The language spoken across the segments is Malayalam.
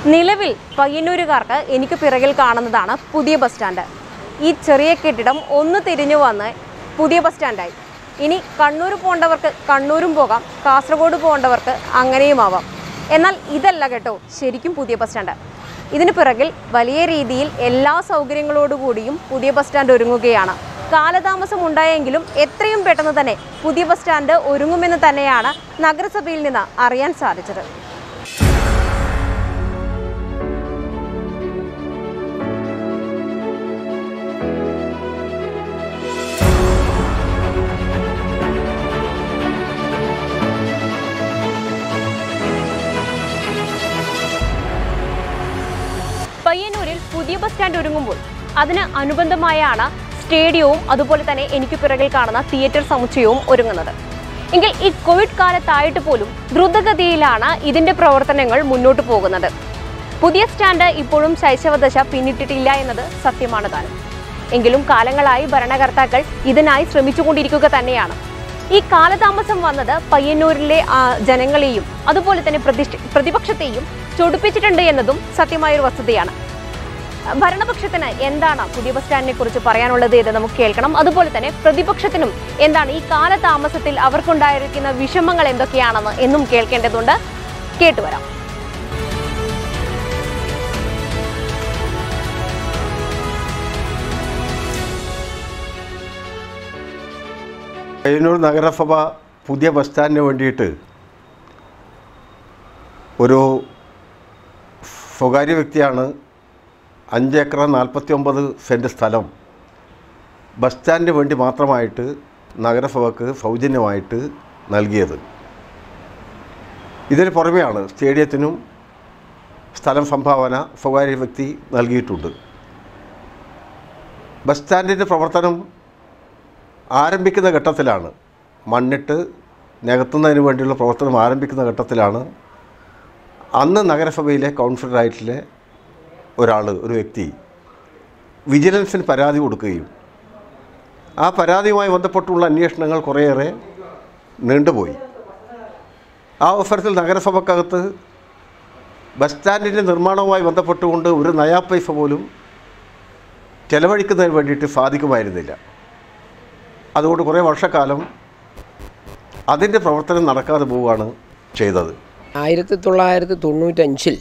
നിലവിൽ പയ്യന്നൂരുകാർക്ക് എനിക്ക് പിറകിൽ കാണുന്നതാണ് പുതിയ ബസ് സ്റ്റാൻഡ് ഈ ചെറിയ കെട്ടിടം ഒന്ന് തിരിഞ്ഞു വന്ന് പുതിയ ബസ് സ്റ്റാൻഡായി ഇനി കണ്ണൂർ പോകേണ്ടവർക്ക് കണ്ണൂരും പോകാം കാസർഗോഡ് പോകേണ്ടവർക്ക് അങ്ങനെയും ആവാം എന്നാൽ ഇതല്ല കേട്ടോ ശരിക്കും പുതിയ ബസ് സ്റ്റാൻഡ് ഇതിന് പിറകിൽ വലിയ രീതിയിൽ എല്ലാ സൗകര്യങ്ങളോടുകൂടിയും പുതിയ ബസ് സ്റ്റാൻഡ് ഒരുങ്ങുകയാണ് കാലതാമസം ഉണ്ടായെങ്കിലും എത്രയും പെട്ടെന്ന് തന്നെ പുതിയ ബസ് സ്റ്റാൻഡ് ഒരുങ്ങുമെന്ന് തന്നെയാണ് നഗരസഭയിൽ നിന്ന് അറിയാൻ സാധിച്ചത് പയ്യന്നൂരിൽ പുതിയ ബസ് സ്റ്റാൻഡ് ഒരുങ്ങുമ്പോൾ അതിന് അനുബന്ധമായാണ് സ്റ്റേഡിയവും അതുപോലെ തന്നെ എനിക്ക് പിറകിൽ കാണുന്ന തിയേറ്റർ സമുച്ചയവും ഒരുങ്ങുന്നത് എങ്കിൽ ഈ കോവിഡ് കാലത്തായിട്ട് പോലും ദ്രുതഗതിയിലാണ് ഇതിന്റെ പ്രവർത്തനങ്ങൾ മുന്നോട്ട് പോകുന്നത് പുതിയ സ്റ്റാൻഡ് ഇപ്പോഴും ശൈശവദശ പിന്നിട്ടിട്ടില്ല എന്നത് സത്യമാണ് താനും എങ്കിലും കാലങ്ങളായി ഭരണകർത്താക്കൾ ഇതിനായി ശ്രമിച്ചുകൊണ്ടിരിക്കുക തന്നെയാണ് ഈ കാലതാമസം വന്നത് പയ്യന്നൂരിലെ ആ, ജനങ്ങളെയും അതുപോലെ തന്നെ പ്രതിഷ്ഠ- പ്രതിപക്ഷത്തെയും ചൊടിപ്പിച്ചിട്ടുണ്ട് എന്നതും സത്യമായൊരു വസ്തുതയാണ് ഭരണപക്ഷത്തിന് എന്താണ് പുതിയ ബസ് സ്റ്റാൻഡിനെ കുറിച്ച് പറയാനുള്ളത് എന്ന് നമുക്ക് കേൾക്കണം അതുപോലെ തന്നെ പ്രതിപക്ഷത്തിനും എന്താണ് ഈ കാലതാമസത്തിൽ അവർക്കുണ്ടായിരിക്കുന്ന വിഷമങ്ങൾ എന്തൊക്കെയാണെന്ന് എന്നും കേൾക്കേണ്ടതുണ്ട് കേട്ടുവരാം പയ്യന്നൂർ നഗരസഭ പുതിയ ബസ് സ്റ്റാൻഡിന് വേണ്ടിയിട്ട് ഒരു സ്വകാര്യ വ്യക്തിയാണ് അഞ്ച് ഏക്കർ നാൽപ്പത്തി ഒമ്പത് സെൻറ്റ് സ്ഥലം ബസ് സ്റ്റാൻഡിന് വേണ്ടി മാത്രമായിട്ട് നഗരസഭയ്ക്ക് സൗജന്യമായിട്ട് നൽകിയത് ഇതിന് പുറമെയാണ് സ്റ്റേഡിയത്തിനും സ്ഥലം സംഭാവന സ്വകാര്യ വ്യക്തി നൽകിയിട്ടുണ്ട് ബസ് സ്റ്റാൻഡിൻ്റെ പ്രവർത്തനം ആരംഭിക്കുന്ന ഘട്ടത്തിലാണ് മണ്ണിട്ട് നികത്തുന്നതിന് വേണ്ടിയുള്ള പ്രവർത്തനം ആരംഭിക്കുന്ന ഘട്ടത്തിലാണ് അന്ന് നഗരസഭയിലെ കൗൺസിലറായിട്ടുള്ള ഒരാൾ ഒരു വ്യക്തി വിജിലൻസിന് പരാതി കൊടുക്കുകയും ആ പരാതിയുമായി ബന്ധപ്പെട്ടുള്ള അന്വേഷണങ്ങൾ കുറേയേറെ നീണ്ടുപോയി ആ അവസരത്തിൽ നഗരസഭക്കകത്ത് ബസ് സ്റ്റാൻഡിൻ്റെ നിർമ്മാണവുമായി ബന്ധപ്പെട്ടുകൊണ്ട് ഒരു നയാ പൈസ പോലും ചെലവഴിക്കുന്നതിന് വേണ്ടിയിട്ട് സാധിക്കുമായിരുന്നില്ല അതുകൊണ്ട് കുറേ വർഷക്കാലം അതിൻ്റെ പ്രവർത്തനം നടക്കാതെ പോവുകയാണ് ചെയ്തത് ആയിരത്തി തൊള്ളായിരത്തി തൊണ്ണൂറ്റഞ്ചിൽ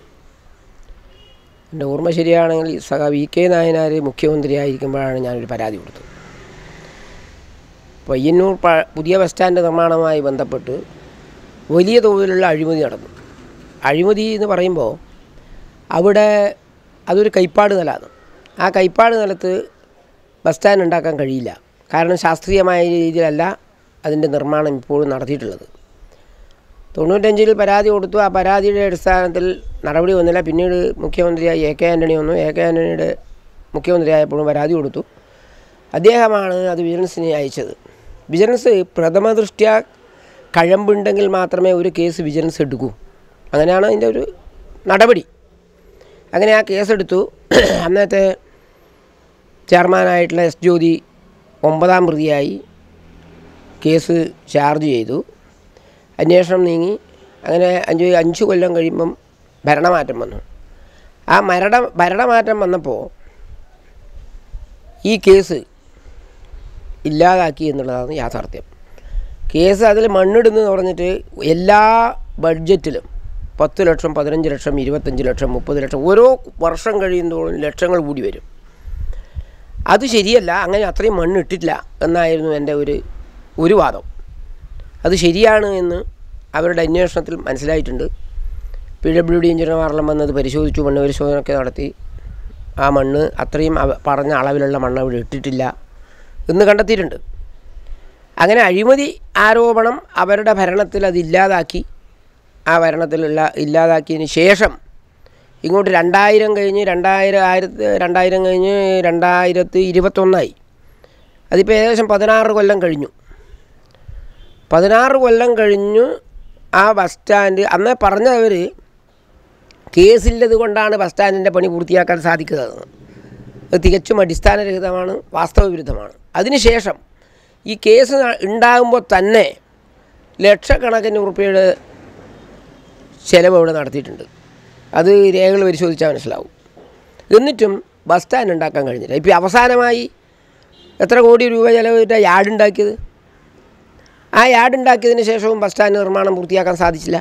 എൻ്റെ ഓർമ്മ ശരിയാണെങ്കിൽ സഹ വി കെ നായനാർ മുഖ്യമന്ത്രിയായിരിക്കുമ്പോഴാണ് ഞാനൊരു പരാതി കൊടുത്തത് പയ്യന്നൂർ പ പുതിയ ബസ് സ്റ്റാൻഡ് നിർമ്മാണവുമായി ബന്ധപ്പെട്ട് വലിയ തോതിലുള്ള അഴിമതി നടന്നു അഴിമതി എന്ന് പറയുമ്പോൾ അവിടെ അതൊരു കൈപ്പാട് നിലമാണ് ആ കൈപ്പാട് നിലത്ത് ബസ് സ്റ്റാൻഡ് ഉണ്ടാക്കാൻ കഴിയില്ല കാരണം ശാസ്ത്രീയമായ രീതിയിലല്ല അതിൻ്റെ നിർമ്മാണം ഇപ്പോഴും നടത്തിയിട്ടുള്ളത് തൊണ്ണൂറ്റഞ്ചിൽ പരാതി കൊടുത്തു ആ പരാതിയുടെ അടിസ്ഥാനത്തിൽ നടപടി വന്നില്ല പിന്നീട് മുഖ്യമന്ത്രിയായി എ കെ ആൻ്റണി വന്നു എ കെ ആൻ്റണിയുടെ മുഖ്യമന്ത്രിയായപ്പോഴും പരാതി കൊടുത്തു അദ്ദേഹമാണ് അത് വിജിലൻസിനെ അയച്ചത് വിജിലൻസ് പ്രഥമ ദൃഷ്ട്യാ കഴമ്പുണ്ടെങ്കിൽ മാത്രമേ ഒരു കേസ് വിജിലൻസ് എടുക്കൂ അങ്ങനെയാണ് അതിൻ്റെ ഒരു നടപടി അങ്ങനെ ആ കേസെടുത്തു അന്നത്തെ ചെയർമാനായിട്ടുള്ള എസ് ജ്യോതി ഒമ്പതാം പ്രതിയായി കേസ് ചാർജ് ചെയ്തു അന്വേഷണം നീങ്ങി അങ്ങനെ അഞ്ച് അഞ്ച് കൊല്ലം കഴിയുമ്പം ഭരണമാറ്റം വന്നു ആ മരണ ഭരണമാറ്റം വന്നപ്പോൾ ഈ കേസ് ഇല്ലാതാക്കി എന്നുള്ളതാണ് യാഥാർത്ഥ്യം കേസ് അതിൽ മണ്ണിടുന്നു പറഞ്ഞിട്ട് എല്ലാ ബഡ്ജറ്റിലും പത്ത് ലക്ഷം പതിനഞ്ച് ലക്ഷം ഇരുപത്തഞ്ച് ലക്ഷം മുപ്പത് ലക്ഷം ഓരോ വർഷം കഴിയുന്നതോറും ലക്ഷങ്ങൾ കൂടി വരും അത് ശരിയല്ല അങ്ങനെ അത്രയും മണ്ണിട്ടിട്ടില്ല എന്നായിരുന്നു എൻ്റെ ഒരു ഒരു വാദം അത് ശരിയാണ് എന്ന് അവരുടെ അന്വേഷണത്തിൽ മനസ്സിലായിട്ടുണ്ട് പി ഡബ്ല്യു ഡി എഞ്ചിനീയർമാരെല്ലാം വന്നത് പരിശോധിച്ചു മണ്ണ് പരിശോധനയൊക്കെ നടത്തി ആ മണ്ണ് അത്രയും അവ- പറഞ്ഞ അളവിലുള്ള മണ്ണ് അവിടെ ഇട്ടിട്ടില്ല എന്ന് കണ്ടെത്തിയിട്ടുണ്ട് അങ്ങനെ അഴിമതി ആരോപണം അവരുടെ ഭരണത്തിൽ അത് ഇല്ലാതാക്കി ആ ഭരണത്തിലുള്ള ഇല്ലാതാക്കിയതിന് ശേഷം ഇങ്ങോട്ട് രണ്ടായിരം കഴിഞ്ഞ് രണ്ടായിരം ആയിരത്തി രണ്ടായിരം കഴിഞ്ഞ് രണ്ടായിരത്തി ഇരുപത്തൊന്നായി അതിപ്പോൾ ഏകദേശം പതിനാറ് കൊല്ലം കഴിഞ്ഞു പതിനാറ് കൊല്ലം കഴിഞ്ഞു ആ ബസ് സ്റ്റാൻഡ് അന്ന് പറഞ്ഞവർ കേസില്ലത് കൊണ്ടാണ് ബസ് സ്റ്റാൻഡിൻ്റെ പണി പൂർത്തിയാക്കാൻ സാധിക്കുന്നത് അത് തികച്ചും അടിസ്ഥാനരഹിതമാണ് വാസ്തവവിരുദ്ധമാണ് അതിനുശേഷം ഈ കേസ് ന- ഉണ്ടാകുമ്പോൾ തന്നെ ലക്ഷക്കണക്കിന് ഉറുപ്പിയുടെ ചിലവ് അവിടെ നടത്തിയിട്ടുണ്ട് അത് രേഖകൾ പരിശോധിച്ചാൽ മനസ്സിലാവും എന്നിട്ടും ബസ് സ്റ്റാൻഡ് ഉണ്ടാക്കാൻ കഴിഞ്ഞില്ല ഇപ്പോൾ അവസാനമായി എത്ര കോടി രൂപ ചിലവിട്ട് യാർഡ് ഉണ്ടാക്കിയത് ആ യാർഡ് ഉണ്ടാക്കിയതിന് ശേഷവും ബസ് സ്റ്റാൻഡ് നിർമ്മാണം പൂർത്തിയാക്കാൻ സാധിച്ചില്ല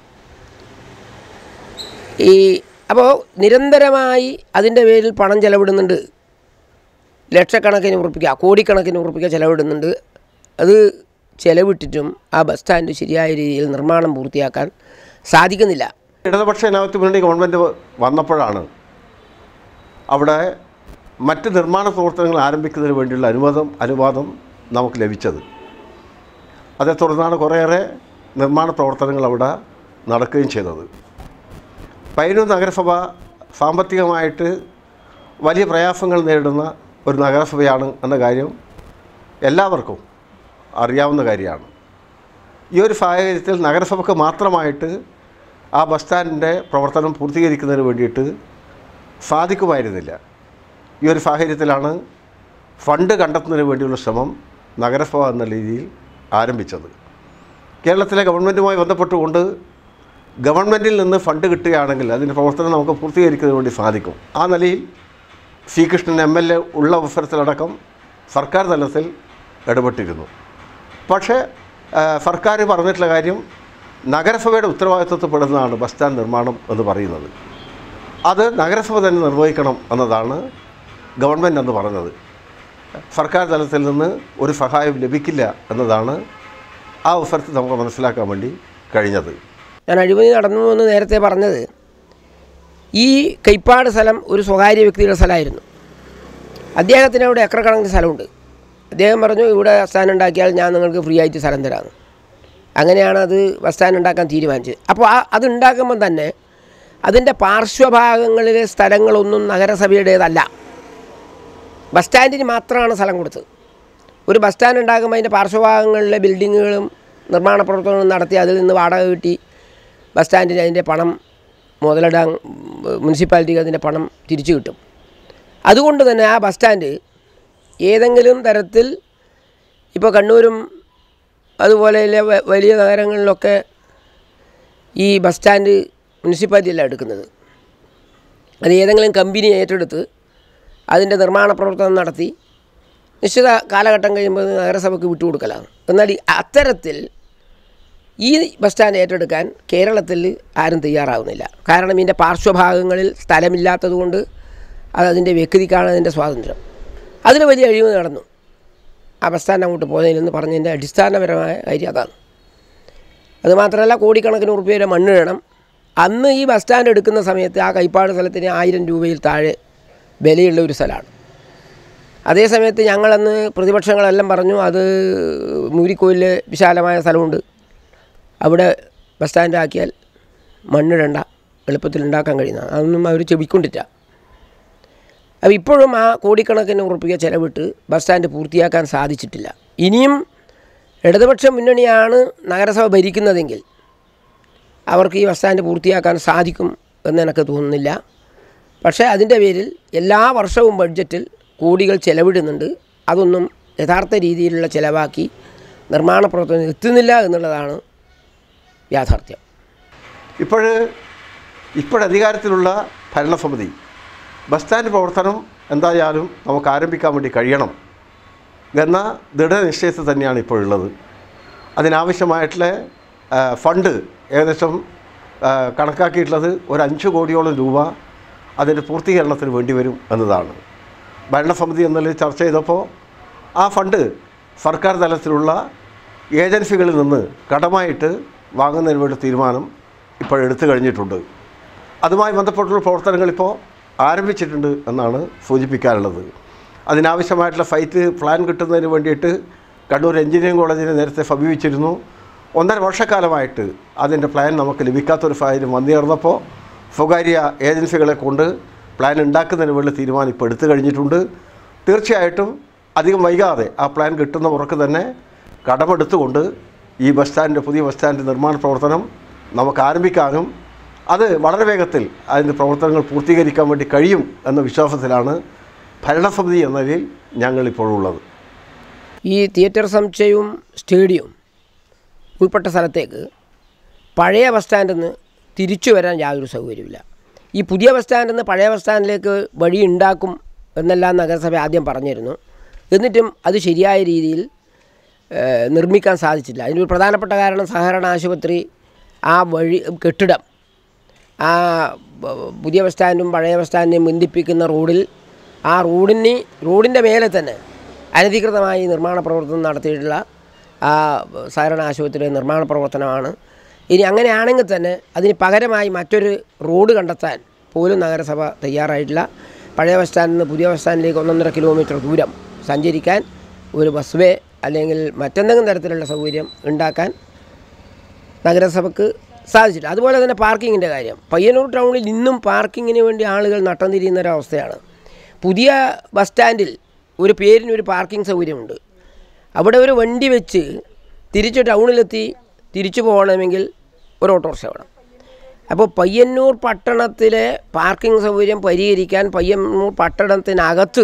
ഈ അപ്പോൾ നിരന്തരമായി അതിൻ്റെ പേരിൽ പണം ചെലവിടുന്നുണ്ട് ലക്ഷക്കണക്കിന് ഉറപ്പിക്കുക കോടിക്കണക്കിന് ഉറപ്പിക്കുക ചിലവിടുന്നുണ്ട് അത് ചിലവിട്ടിട്ടും ആ ബസ് സ്റ്റാൻഡ് ശരിയായ രീതിയിൽ നിർമ്മാണം പൂർത്തിയാക്കാൻ സാധിക്കുന്നില്ല ഇടതുപക്ഷ ജനാധിപത്യ മുന്നണി ഗവൺമെൻറ് വന്നപ്പോഴാണ് അവിടെ മറ്റ് നിർമ്മാണ പ്രവർത്തനങ്ങൾ ആരംഭിക്കുന്നതിന് വേണ്ടിയുള്ള അനുവാദം അനുവാദം നമുക്ക് ലഭിച്ചത് അതേ തുടർന്നാണ് കുറേയേറെ നിർമ്മാണ പ്രവർത്തനങ്ങൾ അവിടെ നടക്കുകയും ചെയ്തത് പയ്യന്നൂർ നഗരസഭ സാമ്പത്തികമായിട്ട് വലിയ പ്രയാസങ്ങൾ നേരിടുന്ന ഒരു നഗരസഭയാണ് എന്ന കാര്യം എല്ലാവർക്കും അറിയാവുന്ന കാര്യമാണ് ഈ ഒരു സാഹചര്യത്തിൽ നഗരസഭയ്ക്ക് മാത്രമായിട്ട് ആ ബസ് സ്റ്റാൻഡിൻ്റെ പ്രവർത്തനം പൂർത്തീകരിക്കുന്നതിന് വേണ്ടിയിട്ട് സാധിക്കുമായിരുന്നില്ല ഈ ഒരു സാഹചര്യത്തിലാണ് ഫണ്ട് കണ്ടെത്തുന്നതിന് വേണ്ടിയുള്ള ശ്രമം നഗരസഭ എന്ന രീതിയിൽ ആരംഭിച്ചത് കേരളത്തിലെ ഗവൺമെൻറ്റുമായി ബന്ധപ്പെട്ടുകൊണ്ട് ഗവൺമെൻറ്റിൽ നിന്ന് ഫണ്ട് കിട്ടുകയാണെങ്കിൽ അതിൻ്റെ പ്രവർത്തനം നമുക്ക് പൂർത്തീകരിക്കുന്നതിന് വേണ്ടി സാധിക്കും ആ നിലയിൽ C Krishnan M L A ഉള്ള അവസരത്തിലടക്കം സർക്കാർ തലത്തിൽ ഇടപെട്ടിരുന്നു പക്ഷേ ആ, സർക്കാർ പറഞ്ഞിട്ടുള്ള കാര്യം നഗരസഭയുടെ ഉത്തരവാദിത്വത്തിൽപ്പെടുന്നതാണ് ബസ് സ്റ്റാൻഡ് നിർമ്മാണം എന്ന് പറയുന്നത് അത് നഗരസഭ തന്നെ നിർവഹിക്കണം എന്നതാണ് ഗവൺമെൻറ് എന്ന് പറഞ്ഞത് സർക്കാർ തലത്തിൽ നിന്ന് ഒരു സഹായം ലഭിക്കില്ല എന്നതാണ് ആ അവസരത്തിൽ നമുക്ക് മനസ്സിലാക്കാൻ വേണ്ടി കഴിഞ്ഞത് ഞാൻ അഴിമതി നടന്നു എന്ന് നേരത്തെ പറഞ്ഞത് ഈ കൈപ്പാട് സ്ഥലം ഒരു സ്വകാര്യ വ്യക്തിയുടെ സ്ഥലമായിരുന്നു അദ്ദേഹത്തിന് അവിടെ ഏക്കർ കണക്കിന് സ്ഥലമുണ്ട് അദ്ദേഹം പറഞ്ഞു ഇവിടെ ബസ് സ്റ്റാൻഡ് ഉണ്ടാക്കിയാൽ ഞാൻ നിങ്ങൾക്ക് ഫ്രീ ആയിട്ട് സ്ഥലം തരാമെന്ന് അങ്ങനെയാണ് അത് ബസ് സ്റ്റാൻഡ് ഉണ്ടാക്കാൻ തീരുമാനിച്ചത് അപ്പോൾ ആ അത് ഉണ്ടാക്കുമ്പം തന്നെ അതിൻ്റെ പാർശ്വഭാഗങ്ങളിലെ സ്ഥലങ്ങളൊന്നും നഗരസഭയുടേതല്ല ബസ് സ്റ്റാൻഡിന് മാത്രമാണ് സ്ഥലം കൊടുത്തത് ഒരു ബസ് സ്റ്റാൻഡ് ഉണ്ടാക്കുമ്പോൾ അതിൻ്റെ പാർശ്വഭാഗങ്ങളിലെ ബിൽഡിങ്ങുകളും നിർമ്മാണ പ്രവർത്തനങ്ങളും നടത്തി അതിൽ നിന്ന് വാടക കിട്ടി ബസ് സ്റ്റാൻഡിന് അതിൻ്റെ പണം മുതലിടാൻ മുനിസിപ്പാലിറ്റിക്ക് അതിൻ്റെ പണം തിരിച്ചു കിട്ടും അതുകൊണ്ട് തന്നെ ആ ബസ് സ്റ്റാൻഡ് ഏതെങ്കിലും തരത്തിൽ ഇപ്പോൾ കണ്ണൂരും അതുപോലെയുള്ള വ- വലിയ നഗരങ്ങളിലൊക്കെ ഈ ബസ് സ്റ്റാൻഡ് മുനിസിപ്പാലിറ്റിയല്ല എടുക്കുന്നത് അത് ഏതെങ്കിലും കമ്പനി ഏറ്റെടുത്ത് അതിൻ്റെ നിർമ്മാണ പ്രവർത്തനം നടത്തി നിശ്ചിത കാലഘട്ടം കഴിയുമ്പോൾ ഇത് നഗരസഭയ്ക്ക് വിട്ടുകൊടുക്കലാണ് എന്നാൽ ഈ അത്തരത്തിൽ ഈ ബസ് സ്റ്റാൻഡ് ഏറ്റെടുക്കാൻ കേരളത്തിൽ ആരും തയ്യാറാവുന്നില്ല കാരണം ഇതിൻ്റെ പാർശ്വഭാഗങ്ങളിൽ സ്ഥലമില്ലാത്തതുകൊണ്ട് അത് അതിൻ്റെ വ്യക്തിക്കാണ് അതിൻ്റെ സ്വാതന്ത്ര്യം അതിൽ വലിയ അഴിവ് നടന്നു ആ ബസ് സ്റ്റാൻഡ് അങ്ങോട്ട് പോയതിലെന്ന് പറഞ്ഞതിൻ്റെ അടിസ്ഥാനപരമായ കാര്യം അതാണ് അതുമാത്രമല്ല കോടിക്കണക്കിന് ഉറുപ്പ്യ വരെ മണ്ണ് വേണം അന്ന് ഈ ബസ് സ്റ്റാൻഡ് എടുക്കുന്ന സമയത്ത് ആ കൈപ്പാട് സ്ഥലത്തിന് ആയിരം രൂപയിൽ താഴെ വിലയുള്ള ഒരു സ്ഥലമാണ് അതേ സമയത്ത് ഞങ്ങളന്ന് പ്രതിപക്ഷങ്ങളെല്ലാം പറഞ്ഞു അത് മൂരിക്കോയിലിൽ വിശാലമായ സ്ഥലമുണ്ട് അവിടെ ബസ് സ്റ്റാൻഡ് ആക്കിയാൽ മണ്ണിടണ്ട എളുപ്പത്തിൽ ഉണ്ടാക്കാൻ കഴിയുന്ന അതൊന്നും അവർ ചെവിക്കൊണ്ടില്ല അപ്പോൾ ഇപ്പോഴും ആ കോടിക്കണക്കിന് ഉറപ്പിക്കുക ചിലവിട്ട് ബസ് സ്റ്റാൻഡ് പൂർത്തിയാക്കാൻ സാധിച്ചിട്ടില്ല ഇനിയും ഇടതുപക്ഷ മുന്നണിയാണ് നഗരസഭ ഭരിക്കുന്നതെങ്കിൽ അവർക്ക് ഈ ബസ് സ്റ്റാൻഡ് പൂർത്തിയാക്കാൻ സാധിക്കും എന്ന് എനിക്ക് തോന്നുന്നില്ല പക്ഷേ അതിൻ്റെ പേരിൽ എല്ലാ വർഷവും ബഡ്ജറ്റിൽ കോടികൾ ചെലവിടുന്നുണ്ട് അതൊന്നും യഥാർത്ഥ രീതിയിലുള്ള ചിലവാക്കി നിർമ്മാണ പ്രവർത്തനം എത്തുന്നില്ല എന്നുള്ളതാണ് യാഥാർത്ഥ്യം ഇപ്പോൾ ഇപ്പോഴധികാരത്തിലുള്ള ഭരണസമിതി ബസ് സ്റ്റാൻഡ് പ്രവർത്തനം എന്തായാലും നമുക്ക് ആരംഭിക്കാൻ വേണ്ടി കഴിയണം എന്ന ദൃഢനിശ്ചയത്തിൽ തന്നെയാണ് ഇപ്പോഴുള്ളത് അതിനാവശ്യമായിട്ടുള്ള ആ, ഫണ്ട് ഏകദേശം ആ, കണക്കാക്കിയിട്ടുള്ളത് ഒരു അഞ്ച് കോടിയോളം രൂപ അതിൻ്റെ പൂർത്തീകരണത്തിന് വേണ്ടി വരും എന്നതാണ് ഭരണസമിതി എന്നതിൽ ചർച്ച ചെയ്തപ്പോൾ ആ ഫണ്ട് സർക്കാർ തലത്തിലുള്ള ഏജൻസികളിൽ നിന്ന് കടമായിട്ട് വാങ്ങുന്നതിന് വേണ്ടി തീരുമാനം ഇപ്പോൾ എടുത്തു കഴിഞ്ഞിട്ടുണ്ട് അതുമായി ബന്ധപ്പെട്ടുള്ള പ്രവർത്തനങ്ങൾ ഇപ്പോൾ ആരംഭിച്ചിട്ടുണ്ട് എന്നാണ് സൂചിപ്പിക്കാനുള്ളത് അതിനാവശ്യമായിട്ടുള്ള സൈറ്റ് പ്ലാൻ കിട്ടുന്നതിന് വേണ്ടിയിട്ട് കണ്ണൂർ എഞ്ചിനീയറിംഗ് കോളേജിനെ നേരത്തെ സമീപിച്ചിരുന്നു ഒന്നര വർഷക്കാലമായിട്ട് അതിൻ്റെ പ്ലാൻ നമുക്ക് ലഭിക്കാത്തൊരു സാഹചര്യം വന്നു ചേർന്നപ്പോൾ സ്വകാര്യ ഏജൻസികളെ കൊണ്ട് പ്ലാൻ ഉണ്ടാക്കുന്നതിന് വേണ്ടി തീരുമാനം ഇപ്പോൾ എടുത്തു കഴിഞ്ഞിട്ടുണ്ട് തീർച്ചയായിട്ടും അധികം വൈകാതെ ആ പ്ലാൻ കിട്ടുന്ന ഉറക്ക് തന്നെ കടമെടുത്തുകൊണ്ട് ഈ ബസ് സ്റ്റാൻഡ് പുതിയ ബസ് സ്റ്റാൻഡ് നിർമ്മാണ പ്രവർത്തനം നമുക്ക് ആരംഭിക്കാനും അത് വളരെ വേഗത്തിൽ അതിൻ്റെ പ്രവർത്തനങ്ങൾ പൂർത്തീകരിക്കാൻ വേണ്ടി കഴിയും എന്ന വിശ്വാസത്തിലാണ് ഭരണസമിതി എന്ന നിലയിൽ ഞങ്ങളിപ്പോഴുള്ളത് ഈ തിയേറ്റർ സമുച്ചയവും സ്റ്റേഡിയവും ഉൾപ്പെട്ട സ്ഥലത്തേക്ക് പഴയ ബസ് സ്റ്റാൻഡിൽ നിന്ന് തിരിച്ചു വരാൻ യാതൊരു സൗകര്യമില്ല ഈ പുതിയ ബസ് സ്റ്റാൻഡിൽ നിന്ന് പഴയ ബസ് സ്റ്റാൻഡിലേക്ക് വഴി ഉണ്ടാക്കും എന്നെല്ലാം നഗരസഭ ആദ്യം പറഞ്ഞിരുന്നു എന്നിട്ടും അത് ശരിയായ രീതിയിൽ ഏഹ്, നിർമ്മിക്കാൻ സാധിച്ചില്ല അതിനൊരു പ്രധാനപ്പെട്ട കാരണം സഹകരണ ആശുപത്രി ആ വഴി കെട്ടിടം ആ ബ- പുതിയ ബസ് സ്റ്റാൻഡും പഴയ ബസ് സ്റ്റാൻഡിനെയും ബന്ധിപ്പിക്കുന്ന റോഡിൽ ആ റോഡിന് റോഡിൻ്റെ മേലെ തന്നെ അനധികൃതമായി നിർമ്മാണ പ്രവർത്തനം നടത്തിയിട്ടുള്ള ആ സഹകരണ ആശുപത്രിയുടെ നിർമ്മാണ പ്രവർത്തനമാണ് ഇനി അങ്ങനെയാണെങ്കിൽ തന്നെ അതിന് പകരമായി മറ്റൊരു റോഡ് കണ്ടെത്താൻ പോലും നഗരസഭ തയ്യാറായിട്ടില്ല പഴയ ബസ് സ്റ്റാൻഡിൽ നിന്ന് പുതിയ ബസ് സ്റ്റാൻഡിലേക്ക് ഒന്നൊന്നര കിലോമീറ്റർ ദൂരം സഞ്ചരിക്കാൻ ഒരു ബസ് വേ അല്ലെങ്കിൽ മറ്റെന്തെങ്കിലും തരത്തിലുള്ള സൗകര്യം ഉണ്ടാക്കാൻ നഗരസഭയ്ക്ക് സാധിച്ചില്ല അതുപോലെ തന്നെ പാർക്കിങ്ങിൻ്റെ കാര്യം പയ്യന്നൂർ ടൗണിൽ ഇന്നും പാർക്കിങ്ങിന് വേണ്ടി ആളുകൾ നട്ടം തിരിയുന്ന ഒരവസ്ഥയാണ് പുതിയ ബസ് സ്റ്റാൻഡിൽ ഒരു പേരിന് ഒരു പാർക്കിംഗ് സൗകര്യമുണ്ട് അവിടെ ഒരു വണ്ടി വെച്ച് തിരിച്ച് ടൗണിലെത്തി തിരിച്ചു പോകണമെങ്കിൽ ഒരു ഓട്ടോറിക്ഷ വേണം അപ്പോൾ പയ്യന്നൂർ പട്ടണത്തിലെ പാർക്കിംഗ് സൗകര്യം പരിഹരിക്കാൻ പയ്യന്നൂർ പട്ടണത്തിനകത്ത്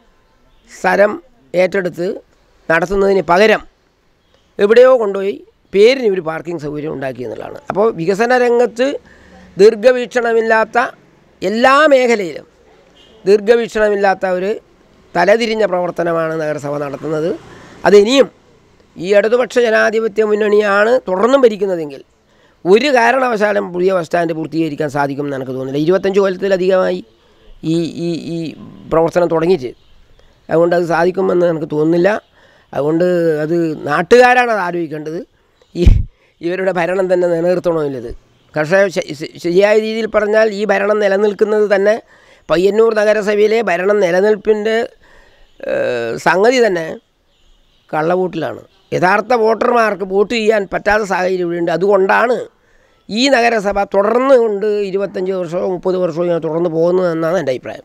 സ്ഥലം ഏറ്റെടുത്ത് നടത്തുന്നതിന് പകരം എവിടെയോ കൊണ്ടുപോയി പേരിന് ഒരു പാർക്കിംഗ് സൗകര്യം ഉണ്ടാക്കി എന്നുള്ളതാണ് അപ്പോൾ വികസന രംഗത്ത് ദീർഘവീക്ഷണമില്ലാത്ത എല്ലാ മേഖലയിലും ദീർഘവീക്ഷണമില്ലാത്ത ഒരു തലതിരിഞ്ഞ പ്രവർത്തനമാണ് നഗരസഭ നടത്തുന്നത് അതിനിയും ഈ ഇടതുപക്ഷ ജനാധിപത്യ മുന്നണിയാണ് തുടർന്നും ഭരിക്കുന്നതെങ്കിൽ ഒരു കാരണവശാലും പുതിയ ബസ് സ്റ്റാൻഡ് പൂർത്തീകരിക്കാൻ സാധിക്കുമെന്ന് എനിക്ക് തോന്നുന്നില്ല ഇരുപത്തഞ്ച് കൊല്ലത്തിലധികമായി ഈ ഈ ഈ പ്രവർത്തനം തുടങ്ങിയിട്ട് അതുകൊണ്ട് അത് സാധിക്കുമെന്ന് എനിക്ക് തോന്നുന്നില്ല അതുകൊണ്ട് അത് നാട്ടുകാരാണ് അത് ആലോചിക്കേണ്ടത് ഈ ഇവരുടെ ഭരണം തന്നെ നിലനിർത്തണമെന്നുള്ളത് പക്ഷേ ശ- ശ- ശരിയായ രീതിയിൽ പറഞ്ഞാൽ ഈ ഭരണം നിലനിൽക്കുന്നത് തന്നെ പയ്യന്നൂർ നഗരസഭയിലെ ഭരണം നിലനിൽപ്പിൻ്റെ ഏഹ്, സംഗതി തന്നെ കള്ളവോട്ടിലാണ് യഥാർത്ഥ വോട്ടർമാർക്ക് വോട്ട് ചെയ്യാൻ പറ്റാത്ത സാഹചര്യം ഇവിടെയുണ്ട് അതുകൊണ്ടാണ് ഈ നഗരസഭ തുടർന്ന് കൊണ്ട് ഇരുപത്തഞ്ച് വർഷമോ മുപ്പത് വർഷമോ ഇങ്ങനെ തുടർന്ന് പോകുന്നതെന്നാണ് എൻ്റെ അഭിപ്രായം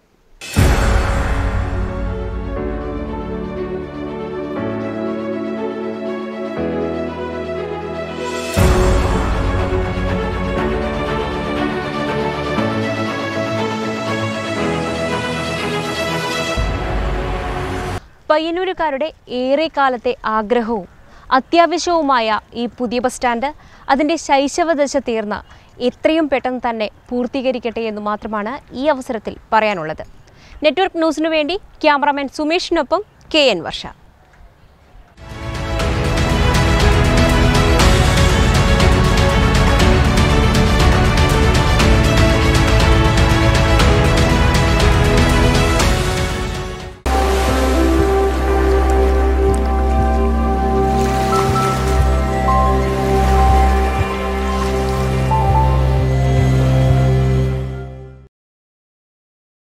പയ്യന്നൂരുകാരുടെ ഏറെക്കാലത്തെ ആഗ്രഹവും അത്യാവശ്യവുമായ ഈ പുതിയ ബസ് സ്റ്റാൻഡ് അതിൻ്റെ ശൈശവദശ തീർന്ന് എത്രയും പെട്ടെന്ന് തന്നെ പൂർത്തീകരിക്കട്ടെ എന്ന് മാത്രമാണ് ഈ അവസരത്തിൽ പറയാനുള്ളത് നെറ്റ്വർക്ക് ന്യൂസിനു വേണ്ടി ക്യാമറാമാൻ സുമേഷിനൊപ്പം കെ എൻ വർഷ